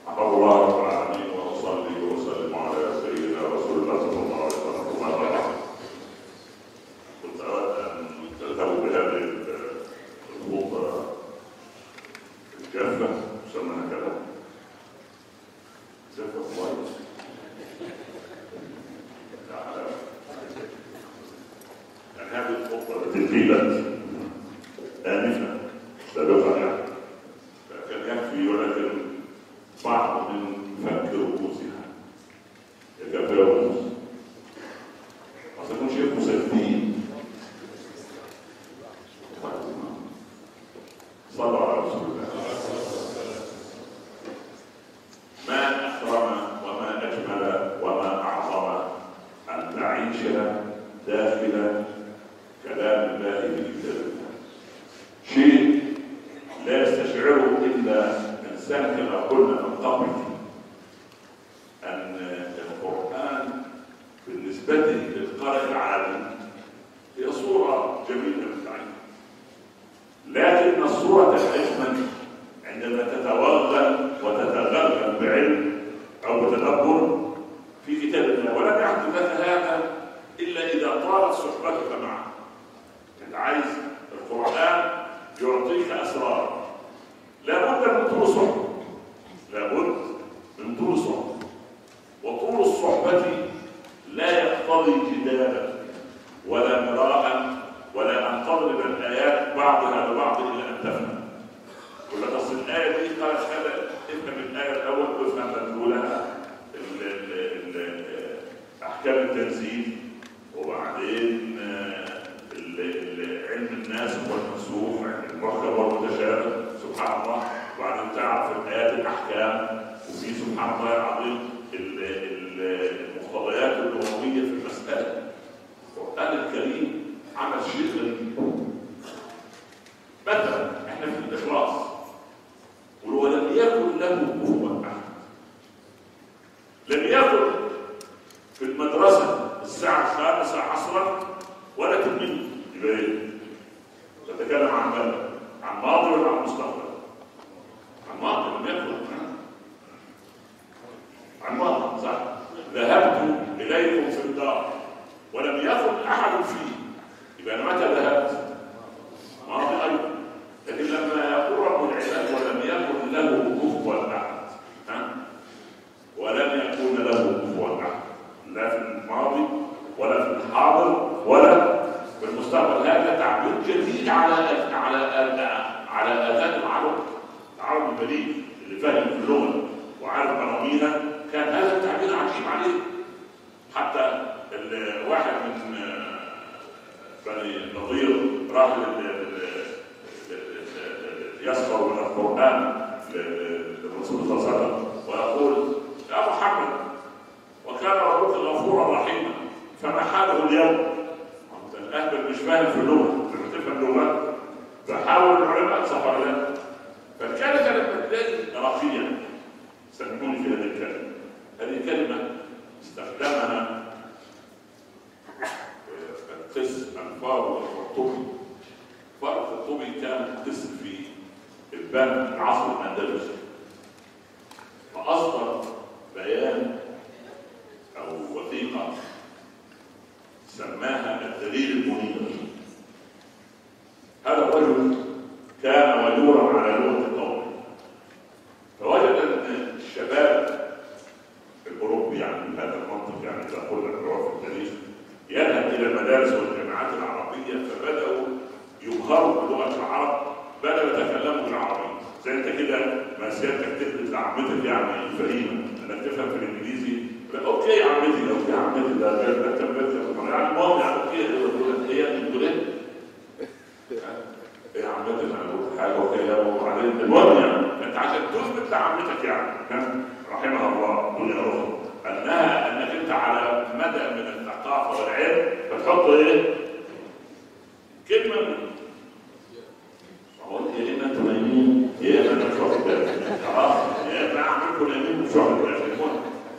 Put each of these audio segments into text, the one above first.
احمد الله رب العالمين واصلي واسلم على سيدنا رسول الله صلى الله عليه وسلم ثم أما بعد. كنت اود ان تذهبوا بهذه الخطبه الجافه تسمى هكذا جافه كويس يعني هذه الخطبه التي قيلت آنفا سابقا يعني فكان يكفي ولكن بعض من فك رؤوسها يتفاوت أصلا شيخ مسلمين صلى على رسول الله ما أكرم وما أجمل وما أعظم أن نعيش داخل كلام الله في كتابه شيء لا يستشعره الا انسان كما قلنا من قبل ان القران بالنسبه للقارئ العالم هي صوره جميله للعين لكن الصوره الاجمل عندما تتوغل وتتغلغل بعلم او بتدبر في كتاب الله ولم يحدث لك هذا الا اذا طالت صحبتك معه انت عايز القران يعطيك اسرار لابد من طول الصحبه لابد من طول الصحبه وطول الصحبه لا يقتضي جدالا ولا مراء ولا ان تضرب الايات بعضها ببعض الا ان تفهم يقول لك اصل الايه دي قالت كذا افهم الايه الاول وافهم مدلولها ال- ال- ال- احكام التنزيل وبعدين آه، ال- ال- علم الناس والمنسوخ علم المركب والمتشابه سبحان الله وبعدين تعرف الايات الاحكام وفي سبحان الله العظيم ال- ال- المقتضيات اللغويه في المساله القران الكريم عمل شيء غريب مثلا احنا في الاخلاص ولم يكن له كفوا احد لم يكن في المدرسه الساعه الخامسه عصرا ولا تلميذ يبقى ايه؟ تتكلم عن ماذا؟ عن ماضي ولا عن مستقبل؟ عن ماضي لم يكن عن ماضي صح ذهبت اليكم في الدار ولم يكن احد فيه يبقى انا متى ذهبت؟ ماضي ايضا لكن لما يقول رب العباد ولم يكن له كفوا احد ها؟ ولم يكن له كفوا احد لا في الماضي ولا في الحاضر ولا في المستقبل هذا تعبير جديد على على على اذان العرب العرب البليغ اللي فاهم في اللغه وعارف عناوينها كان هذا التعبير عجيب عليه حتى ال- واحد من آه، بني النظير راح لل- لل- لل- يسخر من القران لل- للرسول صلى الله عليه وسلم ويقول يا محمد وكان ربك غفورا رحيما فما حاله اليوم؟ أنت الاهبل مش فاهم في اللغه مش بتفهم لغه فحاول العلماء صح ولا لا؟ فالكلمه لما تلاقي رقيا سموني في هذه الكلمه هذه كلمه استخدمها آه، القس الفاضل القرطبي فاضل القرطبي كان قس في البان العصر الاندلسي فاصدر بيان او وثيقه سماها الدليل المنير هذا الرجل كان وجورا على لغه قومه فوجد ان الشباب الاوروبي يعني من هذا المنطق يعني اذا قلنا بالعرف التاريخ يذهب الى المدارس والجامعات العربيه فبداوا يبهروا بلغه العرب بداوا يتكلموا بالعربيه زي انت كده ما سيادتك تثبت لعمتك يعني فهيمه انك تفهم في الانجليزي لا، اوكي يا عمتي اوكي يا عمتي ده ده ده كان بيت يعني المهم يعني اوكي هي انتوا ليه؟ ايه يا عمتي انا قلت حاجه اوكي يا وبعدين المهم يعني انت عشان تثبت لعمتك يعني ها؟ رحمها الله دنيا اخرى انها انك انت على مدى من الثقافه والعلم فتحط ايه؟ كلمه من اقول يا اما انتوا نايمين يا اما انا مش واخد بالي خلاص يا اما اعملكم نايمين مش واخد بالي المهم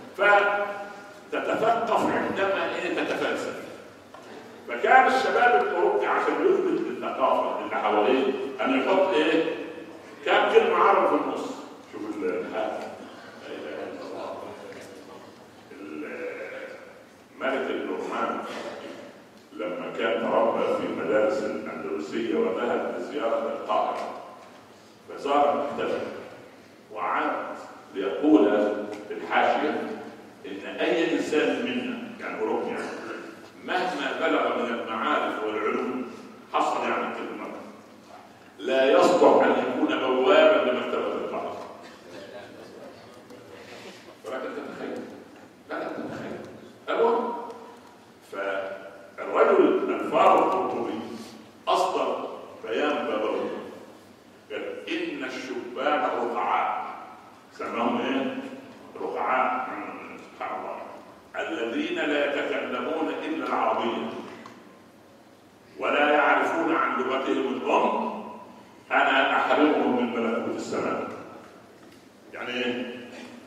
فتتثقف عندما ايه تتفلسف فكان الشباب الاوروبي عشان يثبت للثقافه اللي حواليه ان يحط ايه؟ كام كلمه عربي في النص شوف الحال الاندونيسيه وذهب لزياره القاهره فزار المكتبه وعاد ليقول الحاشيه ان اي انسان منا يعني اوروبي يعني مهما بلغ من المعارف والعلوم حصل يعني كلمه لا يصلح ان يكون بوابا لمكتبه القاهره ولكن تتخيل لا لا تتخيل المهم فالرجل الفاروق القرطبي اصدر بيان بابوي قال ان الشبان رقعاء سماهم ايه؟ رقعاء سبحان الله الذين لا يتكلمون الا العربيه ولا يعرفون عن لغتهم الام انا احرمهم من ملكوت السماء يعني ايه؟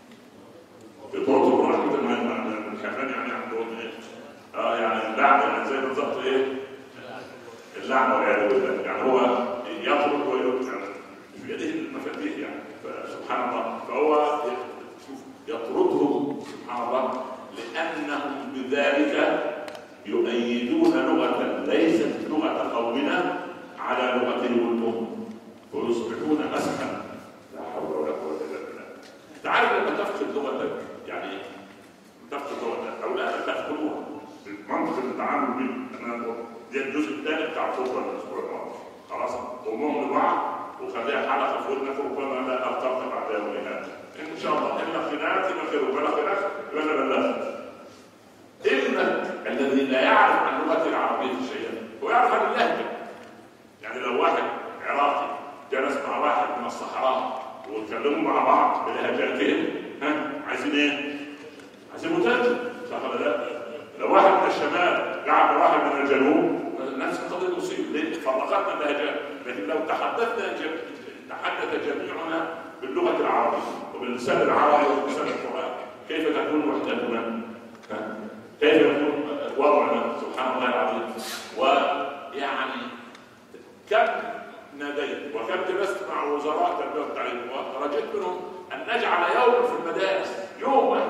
بيطردوا رحمة من الحيوان يعني عندهم ايه؟ اه يعني اللعنة يعني زي بالظبط ايه؟ اللعنة والعياذ بالله يعني هو يطرد ويطرد يعني في يده المفاتيح يعني فسبحان الله فهو شوف يطردهم سبحان الله لأنهم بذلك يؤيدون لغة ليست لغة قومنا على لغتهم الأم ويصبحون مسحا لا حول ولا قوة إلا بالله تعرف لما تفقد لغتك يعني تفقد لغتك او لا تفقدوها منطق التعامل بيه انا دي الجزء الثاني بتاع الخطبه الاسبوع الماضي خلاص ضمهم لبعض وخليها حلقه في ودنك ربما لا التقط بعد يوم هذا ان شاء الله ان خلاف يبقى خير وبلا خلاف يبقى انا بلغت ابنك الذي لا يعرف عن اللغه العربيه شيئا هو يعرف عن اللهجه يعني لو واحد عراقي جلس مع واحد من الصحراء واتكلموا مع بعض بلهجاتهم ها عايزين ايه؟ عايزين مترجم صح ولا لا؟ لو واحد من الشمال قاعد مع واحد من الجنوب نفس القضيه المصيبه ليه؟ فرقتنا اللهجات لكن لو تحدثنا جم... تحدث جميعنا باللغه العربيه وباللسان العربي وبلسان القران كيف تكون وحدتنا؟ ها؟ كيف يكون وضعنا سبحان الله العظيم ويعني كم ناديت وكم جلست مع وزراء التربيه والتعليم ورجيت منهم ان نجعل يوم في المدارس يوما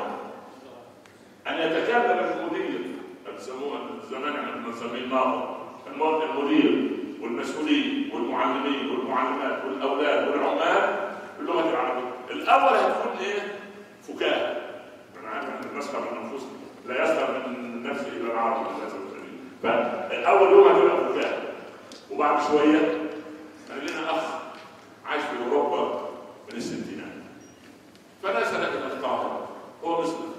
ان يتكلم المدير بيسموه زمان احنا كنا بنسميه الناظر المهم المدير والمسؤولين والمعلمين والمعلمات والاولاد والعمال باللغه العربيه الاول هتكون ايه؟ فكاهه انا عارف احنا بنسخر من انفسنا لا يسخر من نفسه الا العربي للاسف الشديد فاول يوم هتبقى فكاهه وبعد شويه كان لنا اخ عايش في اوروبا من الستينات فنزل الى القاهره هو مسلم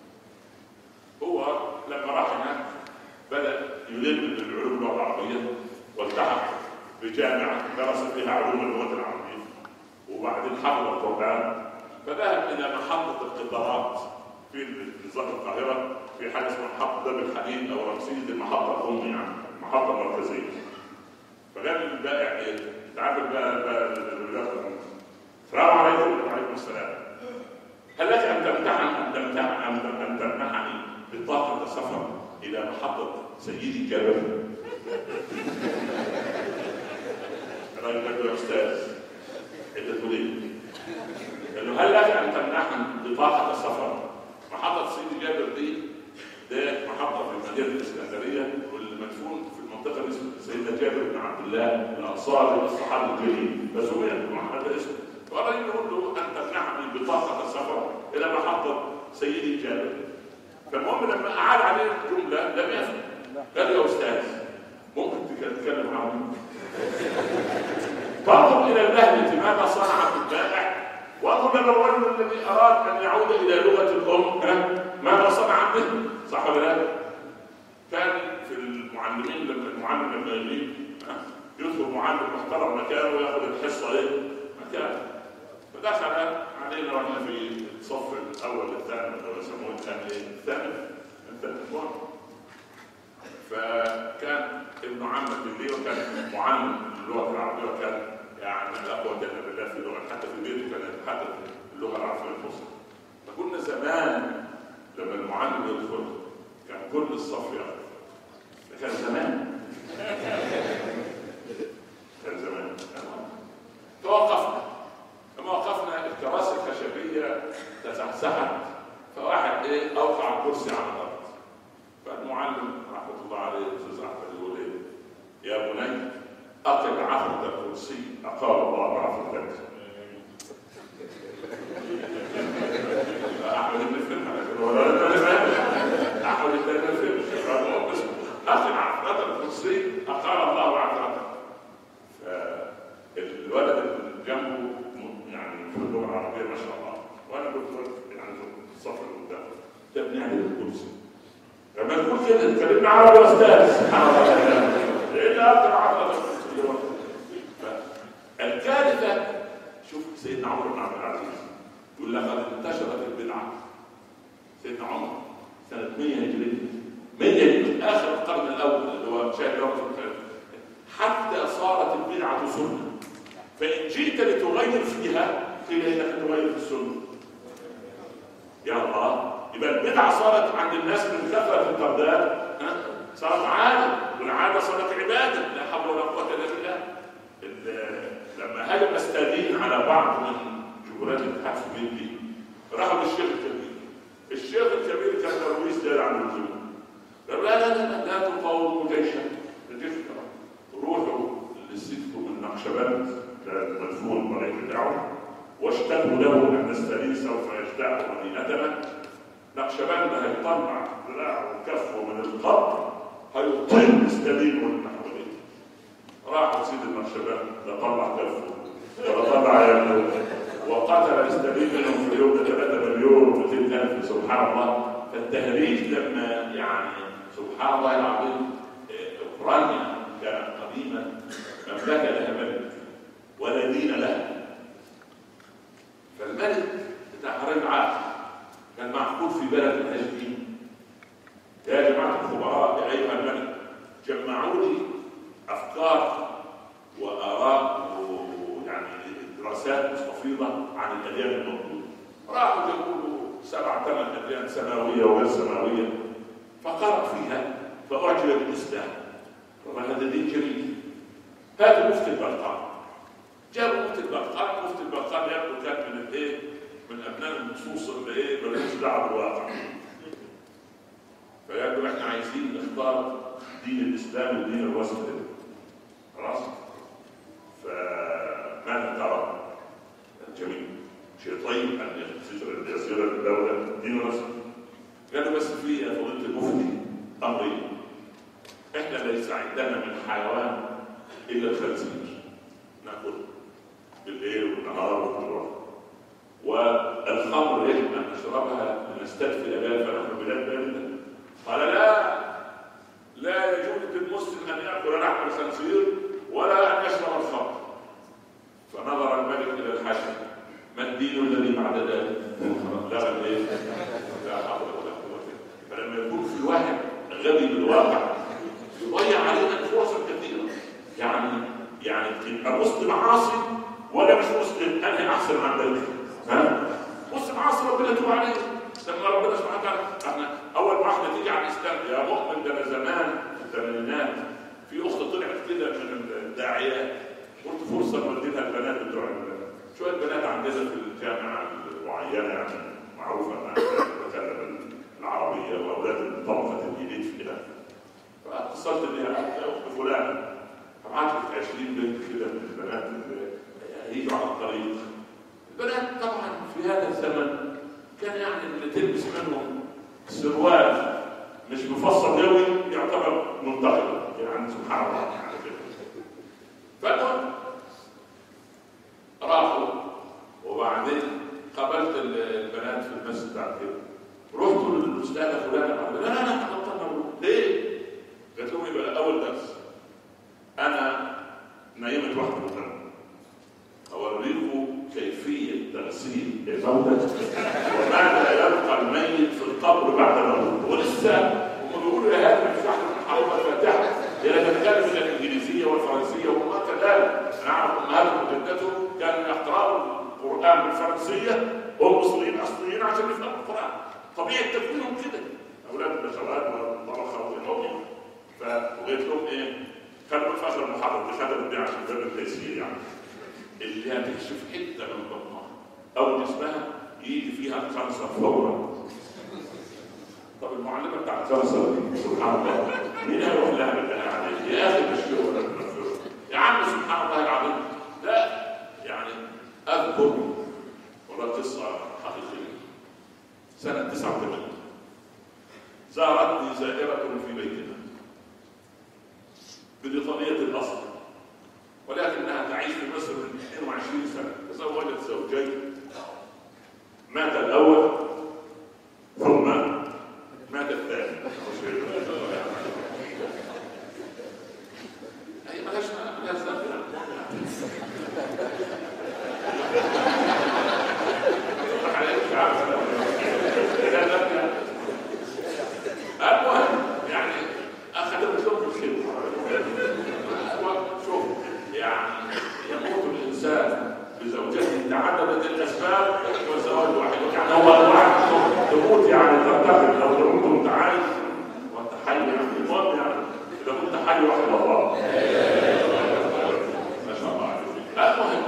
هو لما راح هناك بدا يلم بالعلوم اللغه العربيه والتحق بجامعه درس فيها علوم اللغه العربيه وبعدين حفظ القران فذهب الى محطه القطارات في نظام القاهره في حاجه اسمها محطه باب الحديد او رمسيس المحطه الام يعني محطه مركزيه فقال البائع ايه؟ انت عارف البائع السلام عليكم وعليكم السلام هل لك ان تمتحن ان تمتحن ان تمنحني بطاقه سفر الى محطه سيدي جابر؟ الراجل قال له يا استاذ انت تقول ايه؟ قال له هل لك ان تمنحني بطاقه سفر؟ محطه سيدي جابر دي ده محطه في مدينه الاسكندريه والمدفون في المنطقه اللي اسمها سيدنا جابر بن عبد الله الانصاري الصحابي الجليل بس هو يذكر محمد اسمه والراجل يقول له ان تمنحني بطاقه السفر الى محطه سيدي جابر فالمهم لما اعاد عليه الجمله لم يفهم قال يا استاذ ممكن تتكلم عربي فانظر الى اللهجه ماذا صنعت البائع وانظر الى الرجل الذي اراد ان يعود الى لغه الام ماذا صنع به صح ولا لا؟ كان في المعلمين لما المعلم لما يجي يدخل معلم محترم مكانه وياخذ الحصه ايه؟ مكانه فدخل علينا واحنا في الصف الاول الثاني او يسموه الثاني ايه؟ الثاني الثاني فكان ابن عمة لي وكان معلم اللغه العربيه وكان يعني لا قوه الا بالله في اللغه حتى في بيته كان يتحدث اللغه العربيه الفصحى فكنا زمان لما المعلم يدخل كان كل الصف يقف ده كان زمان كان زمان توقفنا لما وقفنا الكراسي الخشبيه تزحزحت فواحد ايه اوقع الكرسي على الارض فالمعلم رحمه الله عليه الاستاذ احمد يقول ايه يا بني أقل عهد الكرسي أقال الله عهدك أحمد بن فلان ولا لا لا أحمد بن فلان أقل عهد الكرسي أقال الله عهدك فالولد اللي جنبه م- يعني في اللغة العربية ما شاء الله وأنا قلت له يعني في الصف اللي قدامه ده بنعمل الكرسي لما نقول كده اتكلمنا عربي يا استاذ سبحان الله ايه اللي اقدر عربي الكارثه شوف سيدنا عمر بن عبد العزيز يقول لقد انتشرت البدعه سيدنا عمر سنه 100 هجريه 100 هجريه اخر القرن الاول اللي هو شهر رمضان حتى صارت البدعه سنه فان جئت لتغير فيها قيل انك تغير في السنه يا الله يبقى البدعه صارت عند الناس من كثره الترداد ها؟ صارت عاده والعاده صارت عباده لا حول ولا قوه الا بالله ال- لما هاجم استاذين على بعض من جمهوريات الاتحاد السوفيتي راحوا للشيخ الكبير الشيخ الكبير كان ترويج زياده عن اللزوم قالوا لا لا لا لا, لا تقاوموا جيشا الجيش كمان. روحوا للسيدكم من نقشبند كان مدفون الطريق بتاعه واشتكوا له ان ستالين سوف يجتاح مدينتنا نقشبند هيطلع ذراعه وكفه من القبر هيطل ستالين والمحولين راح سيد النقشبند لا طلع كفه ولا طلع يده وقتل ستالين منهم في اليوم ده 3 مليون و200 الف سبحان الله فالتهريج لما يعني سبحان الله العظيم آه، اوكرانيا كانت قديما مملكه لها ملك ولا دين لها فالملك بتاع حرم العقل كان محكوم في بلد ملهاش دين يا جماعه الخبراء يا ايها الملك جمعوا لي افكار واراء ويعني دراسات مستفيضه عن الاديان الموجوده راحوا جابوا سبع ثمان اديان سماويه وغير سماويه فقرأ فيها فأعجب بالإسلام طبعا هذا دين جميل هذا مفتي البلقان جابوا مفتي البلقان مفتي البلقان يبدو كان من الايه؟ من ابناء النصوص اللي ايه مالهمش دعوه بالواقع فيبدو احنا عايزين نختار دين الاسلام ودين الوسط خلاص فماذا ترى؟ جميل شيء طيب ان يصير يصير الدوله دين الوسط قالوا بس في يا فضيله المفتي امرين احنا ليس عندنا من حيوان الا الخنزير ناكل بالليل والنهار والنهار والخمر يجب ان نشربها لنستدفئ بها فنحن بلاد بارده قال لا لا يجوز للمسلم ان ياكل لحم الخنزير ولا ان يشرب الخمر فنظر الملك الى الحشم ما الدين الذي بعد ذلك؟ لا الايه؟ لا حول ولا قوه فلما يكون في واحد غبي بالواقع يضيع علينا فرصا كثيره يعني يعني تبقى مسلم عاصي ولا مش مسلم انهي احسن عندك؟ ها؟ مسلم عاصي ربنا يتوب عليه لما ربنا سبحانه وتعالى احنا اول ما احنا تيجي على الاسلام يا مؤمن ده انا زمان في الثمانينات في اخت طلعت كده من الداعيات قلت فرصه نوديها البنات بتوع شويه بنات عندنا في الجامعه المعينه يعني معروفه انها بتتكلم العربيه واولاد طبقه الجديد فيها فاتصلت بها يا اخت فلان فبعت لك 20 بنت كده من البنات اللي هيجوا على الطريق البنات طبعا في هذا الزمن كان يعني اللي تلبس منهم سروال مش مفصل قوي يعتبر منتقد يعني سبحان الله يعني كده فالمهم راحوا وبعدين قابلت البنات في المسجد بعد كده رحت للاستاذه فلانه قالت لا لا لا تفضل ليه؟ قلت لهم يبقى اول درس انا نايمه واحده قدامكم اوريكم كيفيه تغسيل الموتى وماذا يبقى الميت في القبر بعد موته ولسه هم بيقولوا يا هذا ما ينفعش نحاول الفاتحه هي لا تتكلم الا الانجليزيه والفرنسيه وما كذلك انا اعرف امهاتهم وجدتهم كانوا يقراوا القران بالفرنسيه وهم مصريين اصليين عشان يفهموا القران طبيعه تكوينهم كده اولاد البشوات والطبخه والام فقلت لهم ايه خلوا في اخر المحاضره دي خدمت دي عشان باب التيسير يعني اللي هتكشف حته من بطنها او جسمها يجي فيها الخمسه فورا طب المعلمه بتاعت الخمسه دي سبحان الله مين هيروح لها بالله عليك يا اخي مش ولا يا عم سنة 89 زارتني زائرة في بيتنا بريطانية الأصل ولكنها تعيش في مصر من 22 سنة تزوجت زوجين مات الأول ثم مات الثاني هي ملهاش ملهاش ذنب المهم يعني اخذت لهم الخير شوف يعني يموت الانسان بزوجته تعددت الاسباب والزواج واحد يعني هو واحد تموت يعني ترتقي لو تموت تعالي وانت حي يعني المهم يعني اذا كنت حي وحد الله ما شاء الله عليك المهم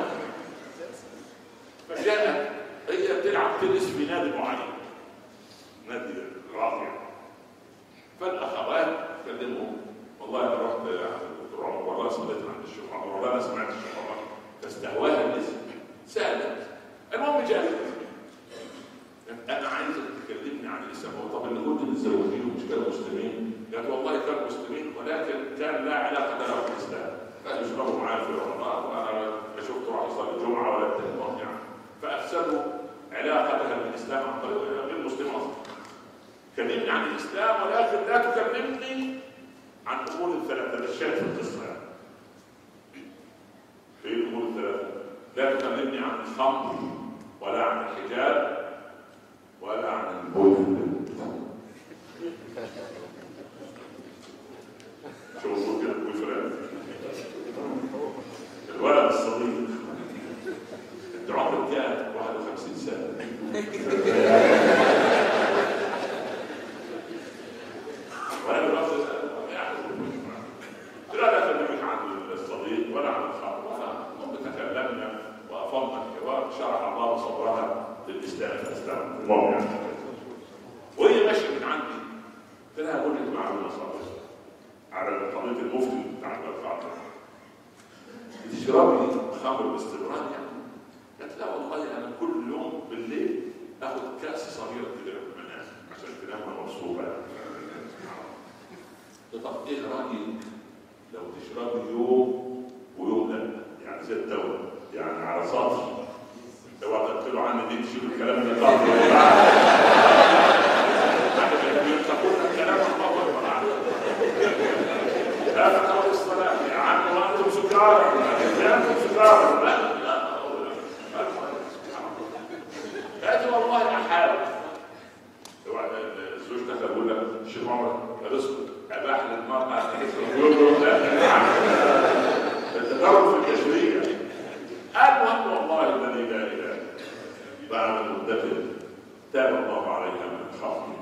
فجاءت هي بتلعب تنس في نادي معين نادي راقي فالاخوات كلمهم والله انا رحت عند الدكتور عمر والله صليت عند الشيخ عمر والله انا سمعت الشيخ عمر فاستهواها الاسم سالت المهم جاءت انا عايزك تكلمني عن الاسلام هو طب اللي كنت متزوجين مش كانوا مسلمين؟ قالت والله كانوا مسلمين ولكن كان لا علاقه له بالاسلام كانوا يشربوا معايا في رمضان وانا ما شفت راح يصلي الجمعه ولا التهمهم يعني فافسدوا علاقتها بالاسلام عن طريق غير مسلم اصلا كلمني عن الاسلام ولكن لا تكلمني عن امور الثلاثه ده الشاهد في القصه في الامور الثلاثه لا تكلمني عن الخمر ولا عن الحجاب ولا عن البويفرند شوفوا كده البويفرند الولد الصديق انت عمرك كام 51 سنه وانا دلوقتي يعني لا اكلمك عن الصديق ولا عن الخمر ولا المهم تكلمنا وافضنا الحوار شرح الله صدرها للاسلام في الاسلام المهم يعني وهي ماشيه من عندي قلت لها اقول لك معلومه صغيره على قضيه المفتي بتاع الفاطمه بتشربي خمر باستمرار يعني قالت لا والله انا كل يوم بالليل اخذ كاس صغيره كده في المنام عشان تنام مبسوطه طب ايه رايك لو تشربي يوم ويوم لا يعني زي الدواء يعني على سطر لو قلت له عني دي تشيل الكلام ده طب تقول الكلام المطلق ولا لا تقربوا الصلاه يا عم وانتم سكارى انتم سكارى لا لا هاتي والله احاول الزوج دخل يقول لك الشيخ عمر رزق اباح للمراه ان تكسر يقول له لا التدرج في التشريع المهم والله الذي لا اله بعد مدة تاب الله عليها من الخطر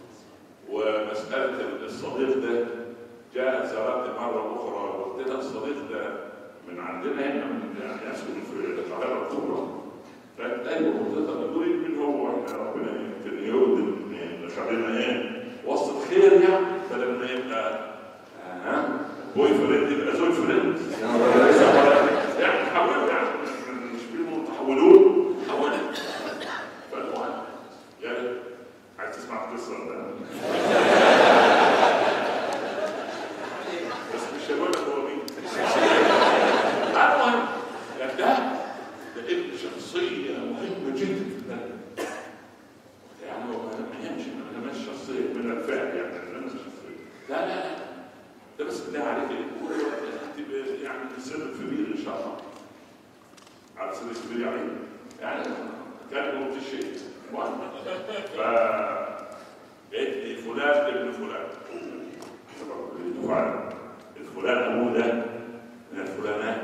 ومسألة الصديق ده جاء زارتني مرة أخرى وقلت لها الصديق ده من عندنا هنا من يعني يسكن في القاهرة الكبرى قالت أيوه قلت لها طب نريد من هو احنا ربنا يمكن يرد خلينا ايه وسط خير يعني بدل ما يبقى ها بوي فريند يبقى زوج فريند يعني حاول يعني مش في متحولون حولها فالمهم يعني عايز تسمع القصه ده بس مش هقول لك هو مين المهم يعني ده ده ابن شخصيه مهمه جدا في البلد يعني هو ما يمشي ما مش شخصيه من الفعل يعني انا مش شخصيه لا لا لا ده بس بالله عليك كل وقت يعني سر كبير ان شاء الله على سر كبير يعني يعني كان قلت الشيء المهم ف بقيت فلان ابن فلان فعلا الفلان ابوه ده من الفلانات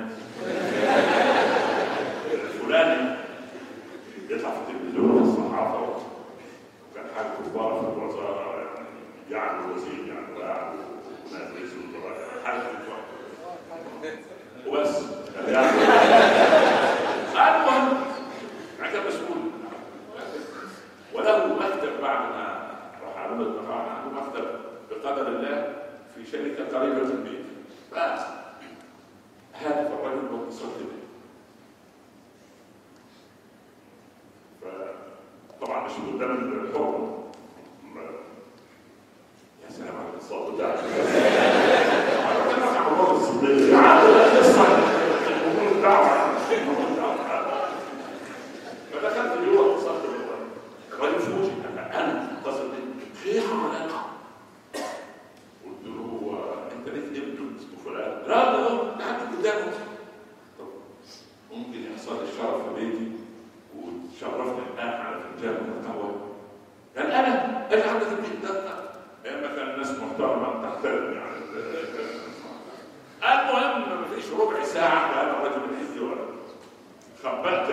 الفلاني يطلع في التلفزيون في الصحافه وكان حاجه كبار في الوزاره يعني يعني وزير يعني وقاعد ناس رئيس الوزراء حاجه كبار وبس يعني المهم يعني كان مسؤول وله مكتب بعد ما راح عمل القطاع عنده مكتب بقدر الله في شركه قريبه من البيت بس هاتف الرجل واتصل به فطبعا مش قدام الحكم يا سلام على الاتصال بتاعك على الله الصديق قصه الامور الدعوه فدخلت جوه اتصلت بالراجل فوجئ انا اتصل بي خير على قلت له هو انت ليك ابن اسمه فلان؟ لا لا لا قاعد قدامه طب ممكن يحصل لي الشرف في بيتي وتشرفني الان على فنجان من القهوه قال انا اجي عندك البيت ده ايام ما كان الناس محترمه تحترم يعني المهم ما فيش ربع ساعه كان الرجل يجي ورا خبأت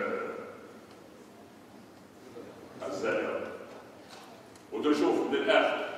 الزائر قلت له شوف للاخر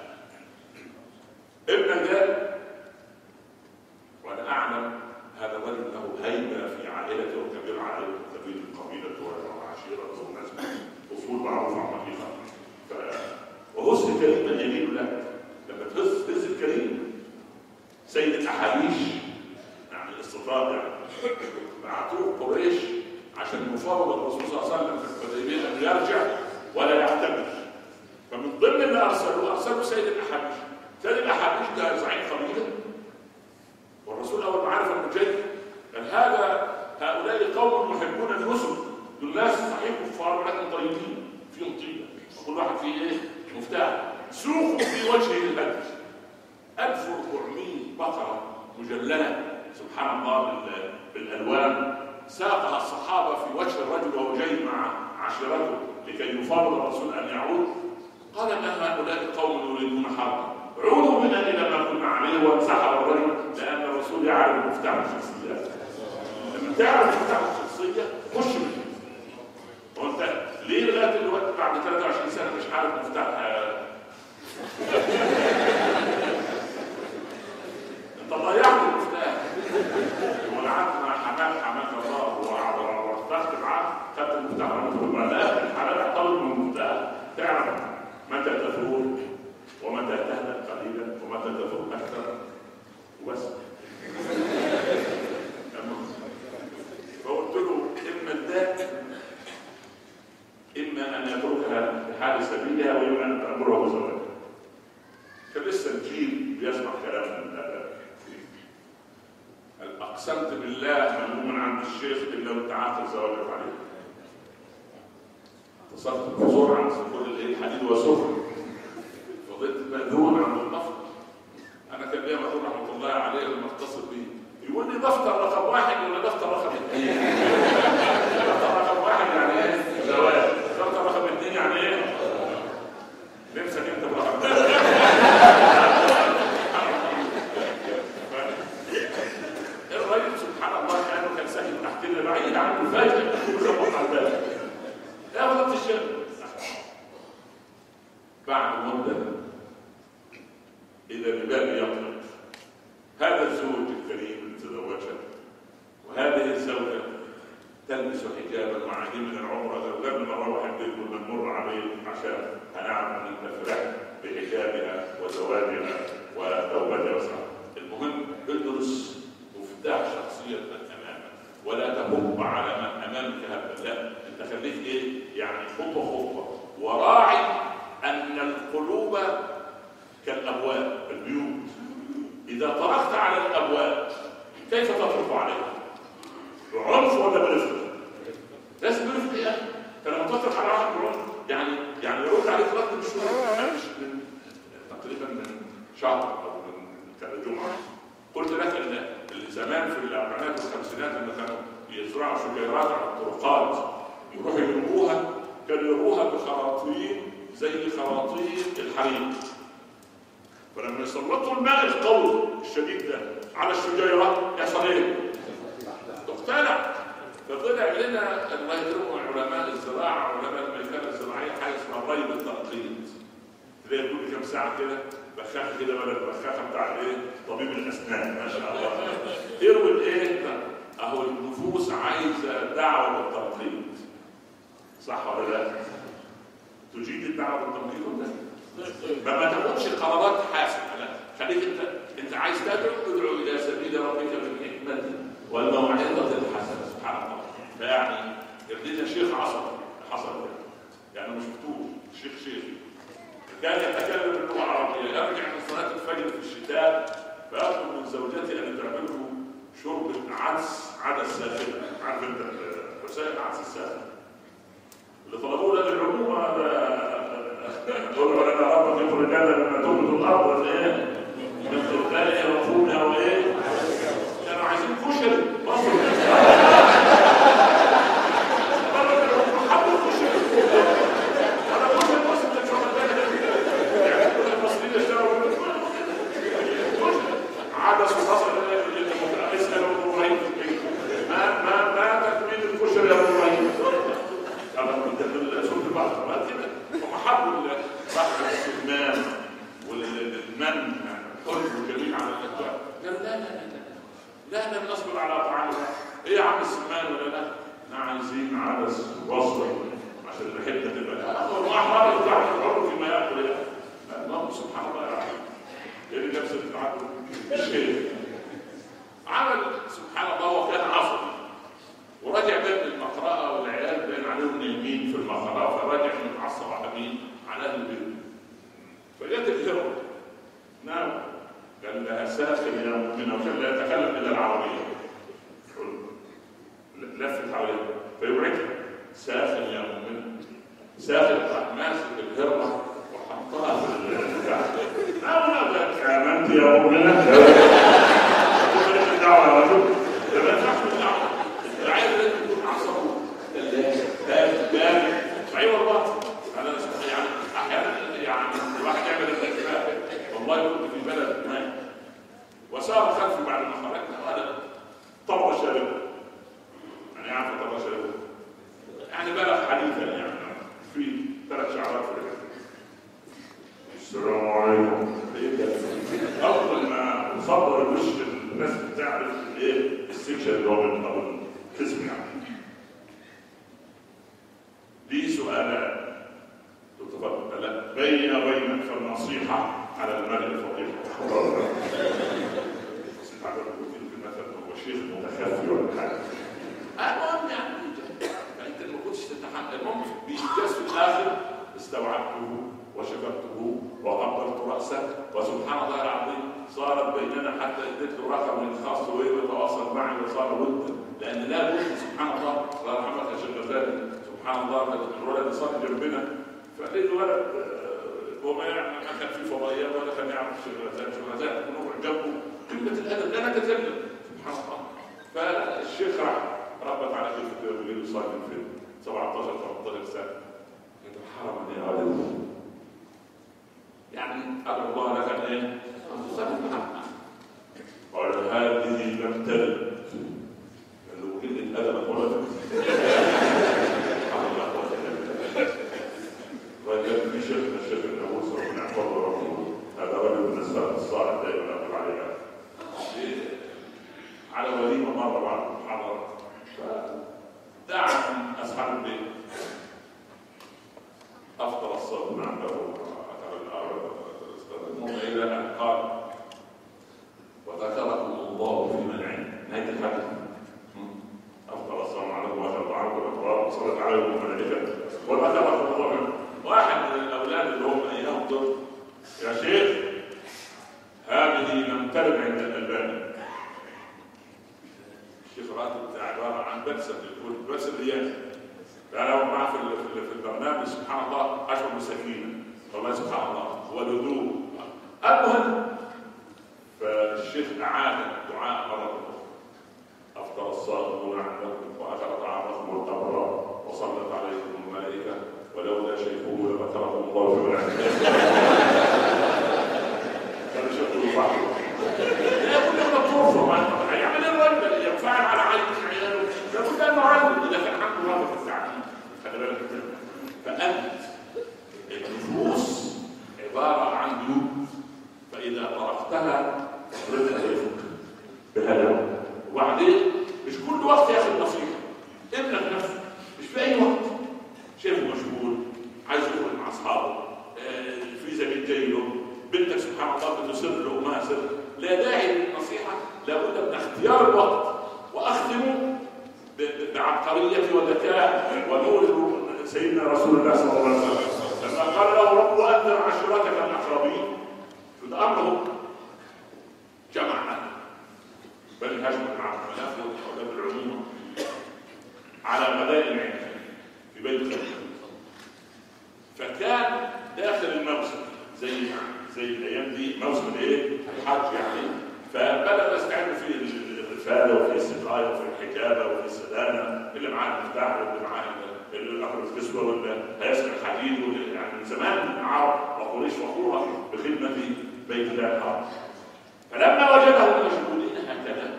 ابنك ده وانا اعلم هذا الرجل له هيبه في عائلته وكبير عائلته وكبير قبيلته وعشيرته وناس اصول معروفه عن حقيقه ف... وهز كريما يميل لك لما تهز هز الكريم سيد الاحابيش يعني الاستطراد يعني بعتوه قريش عشان يفاوض الرسول صلى الله عليه وسلم في الحديبيه انه يرجع ولا يعتمر فمن ضمن اللي ارسلوه ارسلوا سيد الاحابيش سيد الاحابيش ده زعيم قبيله والرسول اول ما عرف انه جاي قال هذا هؤلاء قوم يحبون اليسر دول ناس صحيح كفار ولكن طيبين فيهم طيبه وكل واحد فيه ايه مفتاح سوقوا في وجهه البدر 1400 بقره مجلله سبحان الله بالالوان ساقها الصحابه في وجه الرجل وهو جاي مع عشيرته لكي يفاوض الرسول ان يعود قال ما هؤلاء قوم يريدون حربا عودوا بنا الى ما كنا عليه وانسحب الرجل لان الرسول يعرف مفتاح الشخصيات لما تعرف مفتاح الشخصيه خش منه وانت ليه لغايه دلوقتي بعد 23 سنه مش عارف مفتاح انت ضيعت المفتاح وانا قعدت مع حماك حماك الله واخترت معاه خدت المفتاح وانا لا الحلال اعترض من المفتاح تعرف متى تثور ومتى تهدأ قليلا ومتى تثور اكثر وبس فقلت له اما الذات اما ان يتركها في حال سبيلها واما ان تامره بزواجها كان لسه الجيل بيسمع كلام من الاباء اقسمت بالله ملموما عند الشيخ الا لو تعاقد زواجك عليه اتصلت بحضور عن كل الايه الحديد وسفر فضلت مأذون عند الدفتر انا كان ليا مأذون رحمه الله عليه لما اتصل بيه يقول لي دفتر رقم واحد ولا دفتر رقم اثنين دفتر رقم واحد يعني ايه زواج دفتر رقم اثنين يعني ايه نفسك انت برقم الراجل سبحان الله كانه كان ساكن تحتنا بعيد عنه فجاه يخبط على الباب يا ولد الشيخ بعد مده اذا الباب يطلق هذا الزوج الكريم اللي تزوجها وهذه الزوجه تلبس حجابا مع عديد من العمر قبل ما نروح البيت كنا نمر عليه عشان هنعرف ان انت فرحت بحجابها وزواجها وتوبتها وسعادتها المهم ادرس مفتاح شخصيه من امامك ولا تهب على من امامك هبا لا انت خليك ايه يعني خطوه خطوه وراعي ان القلوب كالابواب البيوت اذا طرقت على الابواب كيف تطرق عليها بعنف ولا برفق لازم برفق يا اخي فلما تطرق على واحد بعنف يعني يعني يرد عليك رد مش مش من تقريبا من شهر او من كذا جمعه قلت لك ان زمان في الاربعينات والخمسينات لما كانوا يزرعوا شجيرات على الطرقات يروحوا يرموها كانوا يرموها بخراطيم زي خراطيم الحريق فلما يسلطوا الماء القوي الشديد ده على الشجيره يحصل ايه؟ تقتلع فطلع لنا الله يكرمهم علماء الزراعه علماء الميكانه الزراعيه حاجه اسمها الري بالتنقيط تلاقي كل كام ساعه كده بخاخه كده ولا البخاخه بتاع الايه؟ طبيب الاسنان ما شاء الله يروي الايه؟ اهو النفوس عايزه دعوه بالتنقيط صح ولا لا؟ تجيد الدعوه بالتنقيط ولا لا؟ ما تاخدش قرارات حاسمه لا خليك انت انت عايز تدعو ادعو الى سبيل ربك بالحكمه والموعظه الحسنه سبحان الله فيعني يرضينا شيخ عصر حصل ده يعني مش شفتوه كان يتكلم باللغه العربيه يرجع من صلاه الفجر في الشتاء فيطلب من زوجته ان تعمله شربة عدس عدس ساخن عارف انت حسين العدس الساخن اللي طلبوه ده العموم هذا قول له انا ربك يخرج هذا لما تولد الارض ولا ايه؟ من الثاني مفهومها وايه؟ كانوا عايزين كشري مصر عدس وحصل اسال ابو ابراهيم ما ما ما تكميل الكشري يا ابو ابراهيم انا كنت في سوق البحر ما كده هم حبوا بحر السمان والمن كله جميل على الاكوان قال لا لا لا لا لا نصبر على طعام ايه يا عم السمان ولا لا؟ احنا عايزين عدس وصفه عشان الحته تبقى واحد يطلع الحر فيما ياكل الله سبحان الله يا رحمه اللي نفس التعبد شيء عمل سبحان الله وكان عصبي ورجع بين المقرأة والعيال بين عليهم نايمين في المقرأة فرجع متعصب على مين؟ على أهل البيت فجت الهرة نعم قال لها ساخن يا مؤمنة وكان لا يتكلم إلا العربية لفت حواليها فيوعدها ساخن يا مؤمنة ساخن راح ماسك الهرة وحطها في البتاع آمنت يا مؤمنة الدعوة يا رجل ده ما ينفعش الدعوة الدعاية لازم تكون عصبه باب باب اي والله انا يعني احيانا يعني الواحد يعمل الاتفاق والله كنت في بلد ما وسار خلفي بعد ما خرجنا وهذا طر شاربه يعني عارف طر شاربه يعني بلغ حديثا يعني في ثلاث شعرات في الرجل السلام عليكم اول ما صدر الوش الناس بتعرف ايه السكشن اللي هو من او القسم يعني لي سؤالان تفضل لا بين وبينك فالنصيحه على المرء الفقير مثلا هو شيخ متخفي ولا حاجه المهم يعني انت ما كنتش تتحمل المهم بيجاز في الاخر استوعبته وشكرته وقبلت راسه وسبحان الله العظيم صارت بيننا حتى اديت له رقم خاص ويتواصل معي وصار ود لان لا بد سبحان الله الله يرحمك يا شيخ غزالي سبحان الله الولد صار جنبنا فقال الولد هو ما ما كان في فضائيات ولا كان يعرف الشيخ غزالي الشيخ غزالي نروح جنبه قمه الادب لا نتكلم سبحان الله فالشيخ راح ربط على كيف بيقول صار في 17 18 سنه قلت حرام يا ولد يعني قال الله لك ان ايه؟ قال هذه لم تلد قال له كلمه الادب ولد رجل في شيخنا الشيخ الناموس ربنا يحفظه ورحمه هذا رجل من السلف الصالح دائما اقول عليه على وليمه مره بعد المحاضره فدعا من اصحاب البيت افضل الصوت عنده المهم الى ان قال وذكركم الله في من عنده نهايه الحديث افضل الصلاه عليكم واشهد عنكم الاقرار وصلت عليكم الملائكه وذكركم الله واحد من الاولاد اللي هم ايام دول يا شيخ هذه لم ترد عند الالباني الشيخ راتب بتاع عباره عن بلسم يقول بلسم رياضي لا هو معاه في في البرنامج سبحان الله اشعر بسكينه والله سبحان الله والهدوء المهم فالشيخ اعاد الدعاء مره اخرى افطر الصائمون عنكم واكل طعامكم الابرار وصلت عليكم الملائكه ولولا شيخه لذكركم الله في ملائكته كان شيخه صح لا كل يوم تطوفوا هيعمل ايه الراجل ينفعل على عين عياله لابد انه علم اذا كان عنده رغبه في التعليم خلي بالك فانت النفوس عباره عن جيوب فاذا طرقتها رزقها يفك بهدوء وبعدين مش كل وقت ياخد نصيحه ابنك نفسه مش في اي وقت شايفه مشغول عايز يخرج مع اصحابه آه، في زميل جاي له بنتك سبحان الله بتسر له ما سر لا داعي للنصيحه لابد من اختيار الوقت واختم بعبقريه وذكاء ونور سيدنا رسول الله صلى الله عليه وسلم لما فقال له رب انذر عشيرتك الاقربين ده امره جمع اهله بل هجم مع المناخ واولاد العمومه على غداء العين في بيت خليفه فكان داخل الموسم زي زي الايام دي موسم الايه؟ الحج يعني فبدا يستعد في الرفاده وفي السقايه وفي الحجابه وفي السدانه اللي معاه المفتاح واللي معاه اللي اخر الكسوه واللي هيسمع الحديد واللي يعني من زمان العرب وقريش فخوره بخدمه بيت الله الحرام فلما وجدهم مشغولين هكذا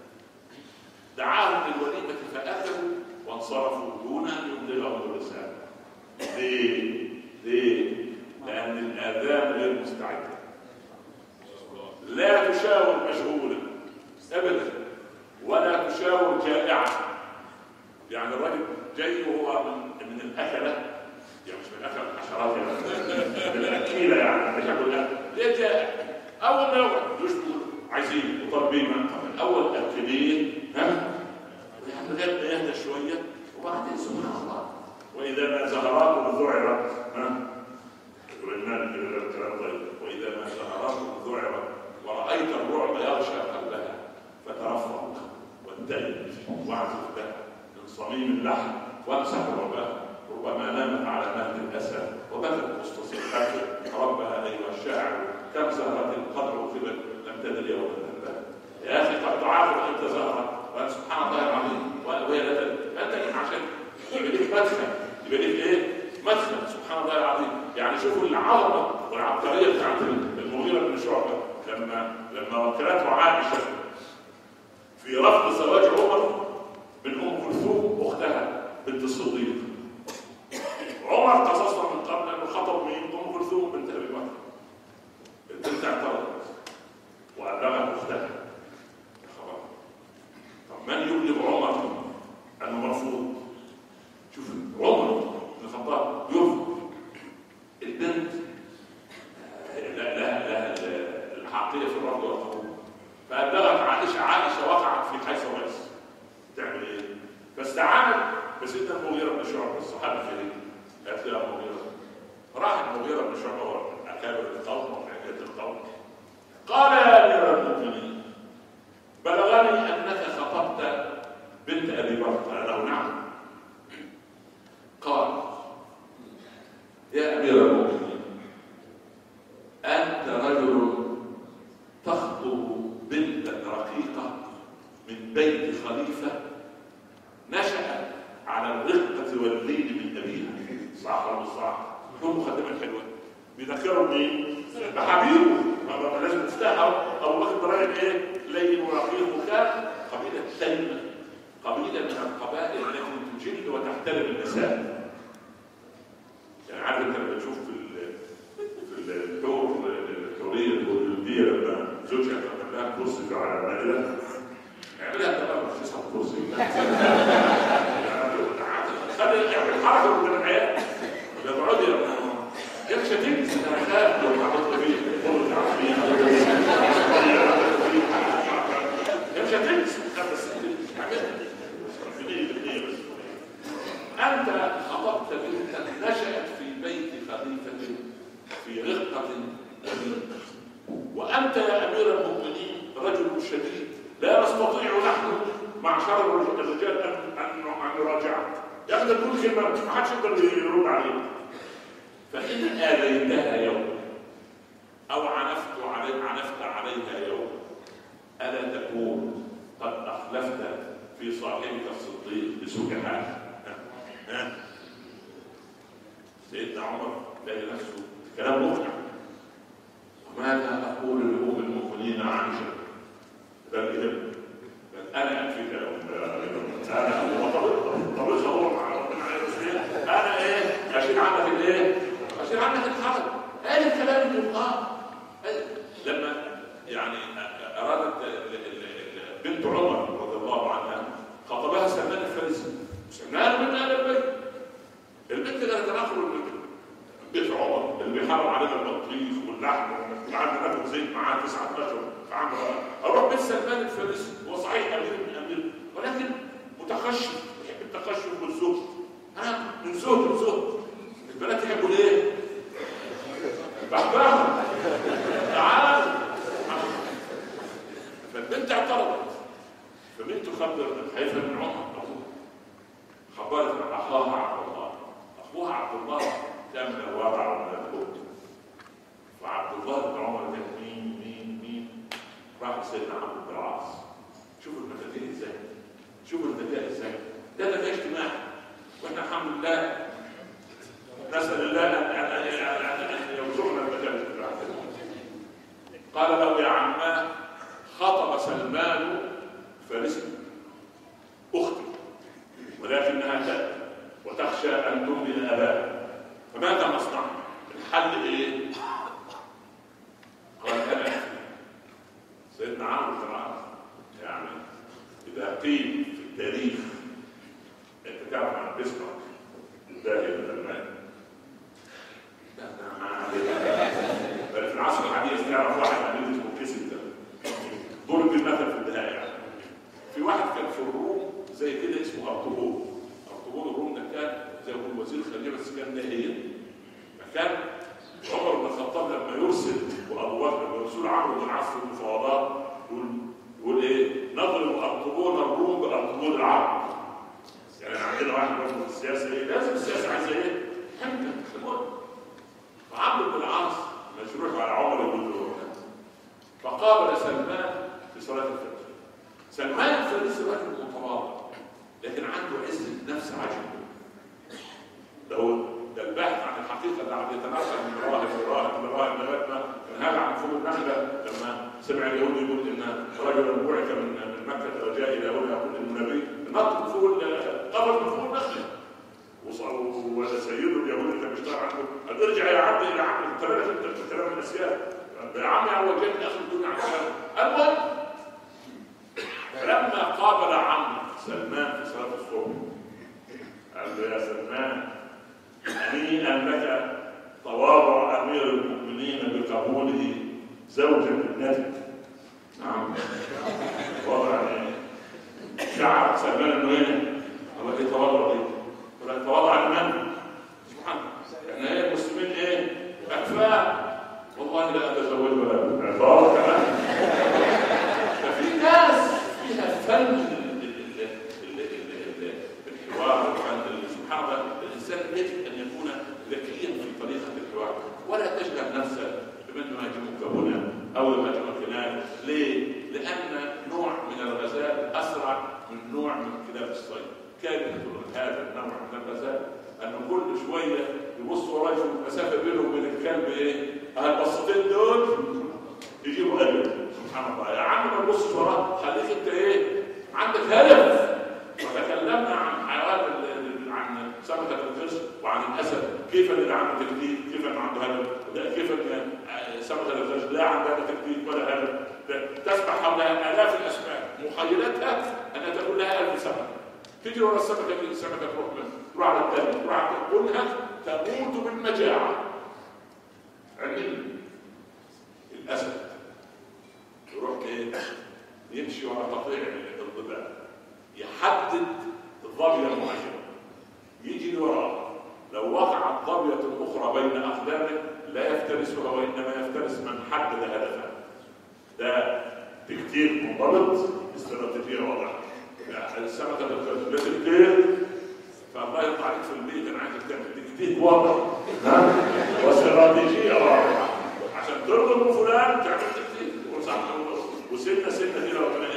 دعاهم للوليمه فاكلوا وانصرفوا دون ان يبلغهم الرساله ليه؟ ليه؟ لأن الآذان غير مستعدة لا تشاور مشغولا أبدا ولا تشاور جائعا يعني الراجل جاي وهو من من الأكلة يعني مش من أكل الحشرات يعني من الأكيلة يعني مش هقول لا ليه جائع؟ أول ما يقعد يدوش عايزين وطالبين من الأول أكلين ها يعني لغاية ما يهدى شوية وبعدين سبحان الله وإذا ما زهرات ذعرت ها والإيمان كده الكلام طيب وإذا ما زهرات ذعرت ورأيت الرعب يغشى قلبها فترفق وانتهي واعزف لها من صميم اللحم وامسح ربها ربما نامت على مهد الأسى وبكت مستصيحاته ربها أيها الشاعر كم زهرة قدر كبر لم تدر يوم ذنبها يا أخي قد تعاقب أنت زهرة وأنت سبحان الله العظيم وهي لا تدري أنت عشان يبقى ليك مدخل يبقى ليك ايه؟ مدخل سبحان الله العظيم يعني شوفوا العظمه والعبقريه بتاعت المغيره بن شعبه لما لما وكلته عائشه في رفض زواج عمر من ام كلثوم اختها بنت الصديق عمر قصصنا من قبل انه خطب مين؟ ام كلثوم بنت ابي بكر البنت اعترضت وابلغت اختها خبر طب من يبلغ عمر انه مرفوض شوف عمر بن الخطاب يرفض البنت لا لا لا الحقيقه في الرفض والقبول فابلغت عائشه عائشه وقعت في حيث ورث تعمل ايه؟ فاستعانت بسيدنا المغيره بن شعبه الصحابي الكريم قالت له يا مغيره راح المغيره بن شعبه واكابر القوم وحكايه القوم قال يا امير المؤمنين بلغني انك خطبت بنت ابي بكر قال له نعم قال يا امير المؤمنين انت رجل تخطب بنتا رقيقه من بيت خليفه نشا على الرقه واللين من ابيها صح ولا مش صح؟ كل مقدمه حلوه بيذكروا مين؟ بحبيبه ما لازم تفتحها او واخد راجل ايه؟ لين ورقيق وكان قبيله تيمه قبيله من القبائل التي تجل وتحترم النساء يعني عارف انت لما تشوف في في الحور الحوريه الهولنديه لما زوجها تعمل لها كرسي على المائده اعملها انت بقى مش تسحب كرسي خلي اعمل حركه من العيال لما اقعد يا مش هتنسى انا خايف لو حطيت فيه قول يا مش هتنسى بس أنت خطبت بنتا نشأت في بيت خليفة في رقة أمينة وأنت يا أمير المؤمنين رجل شديد لا نستطيع نحن معشر الرجال أن أن أن نراجعك يقدر تقول كلمة ما حدش يقدر يرد عليك فإن آذيتها يوم أو عنفت علي عنفت عليها يوم ألا تكون قد أخلفت في صاحبك الصديق بسوء حال سيدنا عمر لقى نفسه كلام مقنع وماذا اقول لام المؤمنين عائشه ده الهم انا اكفيك يا انا طبيخ هو مع ربنا انا ايه اشيل عنك الايه اشيل عنك الحرج قال الكلام اللي اه لما يعني ارادت بنت عمر رضي الله عنها خطبها سلمان الفارسي سلمان من اهل البيت البنت اللي هتناقل بيت عمر اللي بيحرم علينا البطيخ واللحم وقعدنا ناكل زيت معاه تسعة اشهر في عام اروح بيت سلمان الفارسي هو صحيح امير من امير ولكن متخشب يحب التخشب والزهد انا من زهد لزهد البنات يحبوا الايه؟ بحبها تعال فالبنت اعترضت فبنت خبر حيث بن عمر خبرت عن اخاها عبد الله اخوها عبد الله كان من الواقع ومن الهود فعبد الله بن عمر قال مين مين مين راح لسيدنا عمرو بن العاص شوفوا المفاتيح ازاي شوفوا الذكاء ازاي ده ذكاء اجتماعي واحنا الحمد لله نسال الله ان ان ان ان يرزقنا الذكاء الاجتماعي قال له يا عماه خطب سلمان فارسه اختي ولكنها تأتي وتخشى ان تملي اباها فماذا نصنع؟ الحل ايه؟ قال انا أكفي. سيدنا عمرو بن العاص يعني اذا قيل في التاريخ انت تعرف عن بسمك الباهي من المال لا ده ما عليك. بل في العصر الحديث تعرف واحد عميل اسمه كيسن ده ضرب المثل في النهايه يعني. في واحد كان في الروم زي كده اسمه ارطغرل ارطغرل الروم ده كان زي ما يقول وزير الخارجيه بس كان ناهيا فكان عمر بن الخطاب لما يرسل وابو بكر لما يرسل عمرو بن العاص في المفاوضات يقول يقول ايه؟ نضرب ارطغرل الروم بارطغرل العرب يعني عندنا واحد برضه في السياسه ايه؟ لازم السياسه عايزه ايه؟ حمده المهم فعمرو بن العاص مشروع على عمر يقول له فقابل سلمان في صلاه الفجر سلمان الفارسي راجل متواضع لكن عنده عزه نفس عجيبه ده هو ده البحث عن الحقيقه اللي عم يتناقل من راهب لراهب لراهب لغايه ما كان هذا عن فوق النخله لما سمع اليهود يقول ان رجلا بعث من من مكه وجاء الى هنا يقول انه نبي نط من فوق قبر من فوق النخله وصاروا ولا سيده اليهود اللي بيشتغل عنده قال ارجع يا عبد الى عبد انت مالك انت في كلام الاسياد يا عمي هو جاي اخر الدنيا عن كلام المهم فلما قابل عمرو سلمان في صلاه الصبح قال له يا سلمان هنيئا لك تواضع امير المؤمنين بقبوله زوجة ابنتك نعم تواضع يعني شعر سلمان انه ايه؟ الله ايه تواضع دي؟ ولا تواضع لمن؟ سبحان الله يعني ايه المسلمين ايه؟ اكفاء والله لا اتزوج ولا تواضع كمان ففي ناس فيها فن ال- ال- ال- ال- ال- الحوار وعند سبحان الله الانسان يجب ان يكون ذكيا في طريقه الحوار ولا تشغل نفسك بمن يهاجمك هنا او يهاجمك هناك ليه؟ لان نوع من الغزال اسرع من نوع من كلاب الصيد كارثه هذا النوع من الغزال انه كل شويه يبص وراه يشوف المسافه بينه وبين الكلب ايه؟ البسطين دول يجيبوا قلب سبحان الله يا عم ما تبصش وراه خليك انت ايه عندك هدف وتكلمنا عن حيوان ال- ال- عن سمكه القرش وعن الاسد كيف اللي عنده تكتيك كيف انه عنده هدف لا كيف ان آه، سمكه القرش لا عندها تكتيك ولا هدف لا، تسبح حولها الاف الاسماك مخيلتها انها تكون لها الف سمكه تجري ورا السمكه دي السمكه تروح منها تروح على الثانيه تروح على الثانيه كلها تموت بالمجاعه علم الاسد يروح ايه يمشي ورا قطيع الضباب يحدد ظبيه معينه يجي وراه لو وقعت ظبيه اخرى بين اقدامه لا يفترسها وانما يفترس من حدد هدفه ده تكتيك منضبط استراتيجيه واضحه يعني السمكه ده تكتيك فالله يرضى عليك في البيت انا عايزك تعمل تكتيك واضح ها واستراتيجيه واضحه عشان ترضي فلان تعمل تكتيك وصح- وسنه سنه كده ربنا